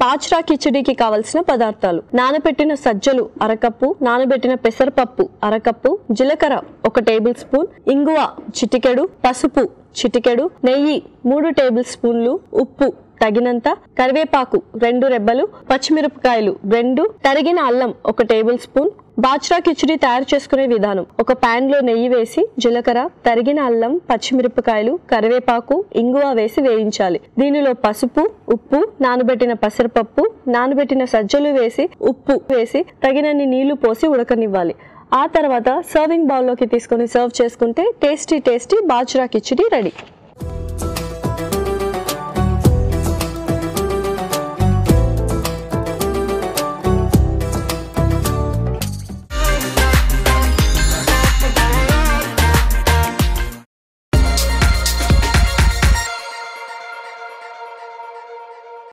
బాజ్రా కిచడీకి కావలసిన పదార్థాలు నానబెట్టిన సజ్జలు అరకప్పు నానబెట్టిన పెసరపప్పు అరకప్పు జీలకర్ర ఒక టేబుల్ స్పూన్ ఇంగువ చిటికెడు పసుపు చిటికెడు నెయ్యి మూడు టేబుల్ స్పూన్లు ఉప్పు తగినంత కరివేపాకు రెండు రెబ్బలు పచ్చిమిరపకాయలు రెండు తరిగిన అల్లం ఒక టేబుల్ స్పూన్ బాజ్రా కిచడీ తయారు చేసుకునే విధానం ఒక పాన్ లో నెయ్యి వేసి జీలకర్ర తరిగిన అల్లం పచ్చిమిరపకాయలు కరివేపాకు ఇంగువ వేసి వేయించాలి దీనిలో పసుపు ఉప్పు నానబెట్టిన పెసరపప్పు నానబెట్టిన సజ్జలు వేసి ఉప్పు వేసి తగినన్ని నీళ్లు పోసి ఉడకనివ్వాలి ఆ తర్వాత సర్వింగ్ బౌల్లోకి తీసుకొని సర్వ్ చేసుకుంటే tasty tasty bajra khichdi ready